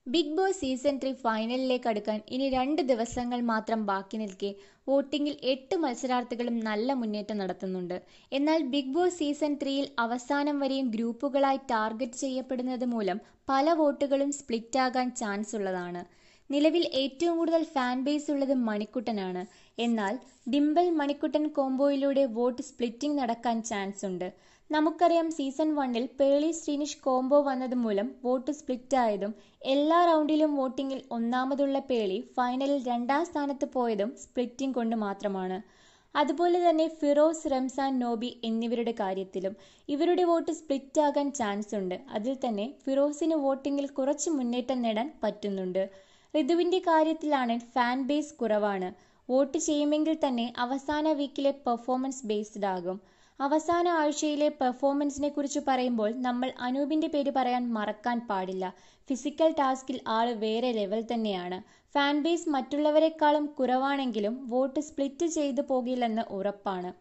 big boss season three ഫൈനലിലേക്ക് അടുക്കാൻ ഇനി രണ്ട് ദിവസങ്ങൾ മാത്രം ബാക്കി നിൽക്കെ വോട്ടിംഗിൽ എട്ട് മത്സരാർത്ഥികളും നല്ല മുന്നേറ്റം നടത്തുന്നുണ്ട് എന്നാൽ ബിഗ് ബോസ് സീസൺ ത്രീയിൽ അവസാനം വരെയും ഗ്രൂപ്പുകളായി ടാർഗറ്റ് ചെയ്യപ്പെടുന്നത് മൂലം പല വോട്ടുകളും സ്പ്ലിറ്റ് ആകാൻ ചാൻസ് ഉള്ളതാണ് നിലവിൽ ഏറ്റവും കൂടുതൽ ഫാൻ ബേസ് ഉള്ളത് മണിക്കുട്ടനാണ് എന്നാൽ ഡിംബൽ മണിക്കുട്ടൻ കോംബോയിലൂടെ വോട്ട് സ്പ്ലിറ്റിംഗ് നടക്കാൻ ചാൻസ് ഉണ്ട് നമുക്കറിയാം സീസൺ വണ്ണിൽ പേളി ശ്രീനിഷ് കോംബോ വന്നത് മൂലം വോട്ട് സ്പ്ലിറ്റ് ആയതും എല്ലാ റൗണ്ടിലും വോട്ടിംഗിൽ ഒന്നാമതുള്ള പേളി ഫൈനലിൽ രണ്ടാം സ്ഥാനത്ത് പോയതും സ്പ്ലിറ്റിംഗ് കൊണ്ട് മാത്രമാണ് അതുപോലെ തന്നെ ഫിറോസ് റംസാൻ നോബി എന്നിവരുടെ കാര്യത്തിലും ഇവരുടെ വോട്ട് സ്പ്ലിറ്റ് ആകാൻ ചാൻസ് ഉണ്ട് അതിൽ തന്നെ ഫിറോസിന് വോട്ടിംഗിൽ കുറച്ച് മുന്നേറ്റം നേടാൻ പറ്റുന്നുണ്ട് ഋതുവിന്റെ കാര്യത്തിലാണ് ഫാൻ ബേസ് കുറവാണ് വോട്ട് ചെയ്യുമെങ്കിൽ തന്നെ അവസാന വീക്കിലെ പെർഫോമൻസ് ബേസ്ഡ് ആകും അവസാന ആഴ്ചയിലെ പെർഫോമൻസിനെ കുറിച്ച് പറയുമ്പോൾ നമ്മൾ അനൂപിന്റെ പേര് പറയാൻ മറക്കാൻ പാടില്ല ഫിസിക്കൽ ടാസ്കിൽ ആള് വേറെ ലെവൽ തന്നെയാണ് ഫാൻ ബേസ് മറ്റുള്ളവരെക്കാളും കുറവാണെങ്കിലും വോട്ട് സ്പ്ലിറ്റ് ചെയ്തു പോകില്ലെന്ന് ഉറപ്പാണ്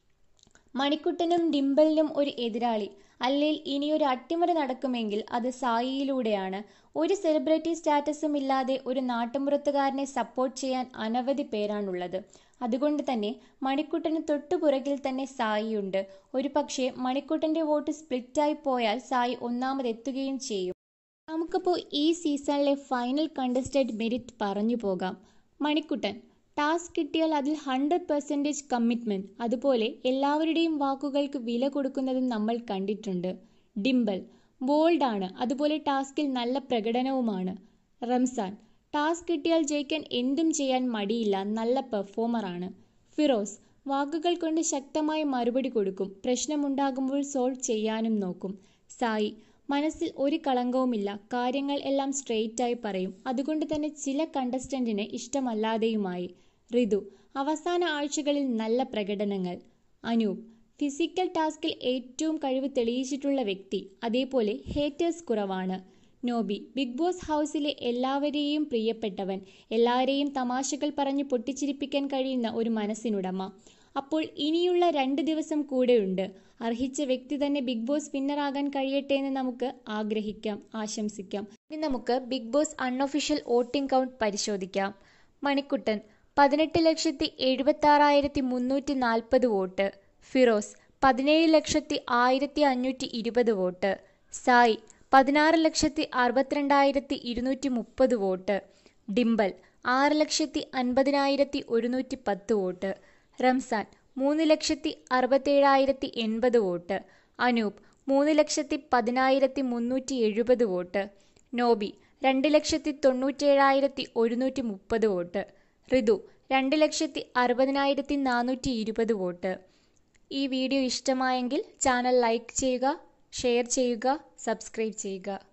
മണിക്കുട്ടനും ഡിംബലിനും ഒരു എതിരാളി അല്ലെങ്കിൽ ഇനിയൊരു അട്ടിമറി നടക്കുമെങ്കിൽ അത് സായിയിലൂടെയാണ് ഒരു സെലിബ്രിറ്റി സ്റ്റാറ്റസും ഇല്ലാതെ ഒരു നാട്ടുമ്പുറത്തുകാരനെ സപ്പോർട്ട് ചെയ്യാൻ അനവധി പേരാണുള്ളത് അതുകൊണ്ട് തന്നെ മണിക്കുട്ടന് തൊട്ടുപുറകിൽ തന്നെ സായിയുണ്ട് ഒരു പക്ഷേ മണിക്കുട്ടന്റെ വോട്ട് സ്പ്ലിറ്റായി പോയാൽ സായി ഒന്നാമതെത്തുകയും ചെയ്യും നമുക്കപ്പോൾ ഈ സീസണിലെ ഫൈനൽ കണ്ടസ്റ്റന്റ് മെരിറ്റ് പറഞ്ഞു പോകാം മണിക്കുട്ടൻ ടാസ്ക് കിട്ടിയാൽ അതിൽ ഹൺഡ്രഡ് പെർസെൻറ്റേജ് കമ്മിറ്റ്മെന്റ് അതുപോലെ എല്ലാവരുടെയും വാക്കുകൾക്ക് വില കൊടുക്കുന്നതും നമ്മൾ കണ്ടിട്ടുണ്ട് ഡിംബൽ ബോൾഡാണ് അതുപോലെ ടാസ്കിൽ നല്ല പ്രകടനവുമാണ് റംസാൻ ടാസ്ക് കിട്ടിയാൽ ജയിക്കാൻ എന്തും ചെയ്യാൻ മടിയില്ല നല്ല പെർഫോമറാണ് ഫിറോസ് വാക്കുകൾ കൊണ്ട് ശക്തമായി മറുപടി കൊടുക്കും പ്രശ്നമുണ്ടാകുമ്പോൾ സോൾവ് ചെയ്യാനും നോക്കും സായി മനസ്സിൽ ഒരു കളങ്കവുമില്ല കാര്യങ്ങൾ എല്ലാം സ്ട്രെയിറ്റ് ആയി പറയും അതുകൊണ്ട് തന്നെ ചില കണ്ടസ്റ്റന്റിന് ഇഷ്ടമല്ലാതെയുമായി ഋതു അവസാന ആഴ്ചകളിൽ നല്ല പ്രകടനങ്ങൾ അനൂപ് ഫിസിക്കൽ ടാസ്കിൽ ഏറ്റവും കഴിവ് തെളിയിച്ചിട്ടുള്ള വ്യക്തി അതേപോലെ ഹേറ്റേഴ്സ് കുറവാണ് നോബി ബിഗ് ബോസ് ഹൗസിലെ എല്ലാവരെയും പ്രിയപ്പെട്ടവൻ എല്ലാവരെയും തമാശകൾ പറഞ്ഞ് പൊട്ടിച്ചിരിപ്പിക്കാൻ കഴിയുന്ന ഒരു മനസ്സിനുടമ അപ്പോൾ ഇനിയുള്ള രണ്ട് ദിവസം കൂടെയുണ്ട് അർഹിച്ച വ്യക്തി തന്നെ ബിഗ് ബോസ് വിന്നറാകാൻ കഴിയട്ടെ എന്ന് നമുക്ക് ആഗ്രഹിക്കാം ആശംസിക്കാം ഇനി നമുക്ക് Bigg Boss unofficial voting count പരിശോധിക്കാം മണിക്കുട്ടൻ പതിനെട്ട് ലക്ഷത്തി എഴുപത്തി ആറായിരത്തി മുന്നൂറ്റി നാൽപ്പത് വോട്ട് ഫിറോസ് പതിനേഴ് ലക്ഷത്തി ആയിരത്തി അഞ്ഞൂറ്റി ഇരുപത് വോട്ട് സായി പതിനാറ് ലക്ഷത്തി അറുപത്തിരണ്ടായിരത്തി ഇരുന്നൂറ്റി മുപ്പത് വോട്ട് ഡിംബൽ ആറ് ലക്ഷത്തി അൻപതിനായിരത്തി ഒരുന്നൂറ്റി പത്ത് വോട്ട് റംസാൻ മൂന്ന് ലക്ഷത്തി അറുപത്തേഴായിരത്തി എൺപത് വോട്ട് അനൂപ് മൂന്ന് ലക്ഷത്തി പതിനായിരത്തി മുന്നൂറ്റി എഴുപത് വോട്ട് നോബി രണ്ട് ലക്ഷത്തി തൊണ്ണൂറ്റേഴായിരത്തി ഒരുന്നൂറ്റി മുപ്പത് വോട്ട് ഋതു രണ്ട് ലക്ഷത്തി അറുപതിനായിരത്തി നാനൂറ്റി ഇരുപത് വോട്ട് ഈ വീഡിയോ ഇഷ്ടമായെങ്കിൽ ചാനൽ ലൈക്ക് ചെയ്യുക ഷെയർ ചെയ്യുക സബ്സ്ക്രൈബ് ചെയ്യുക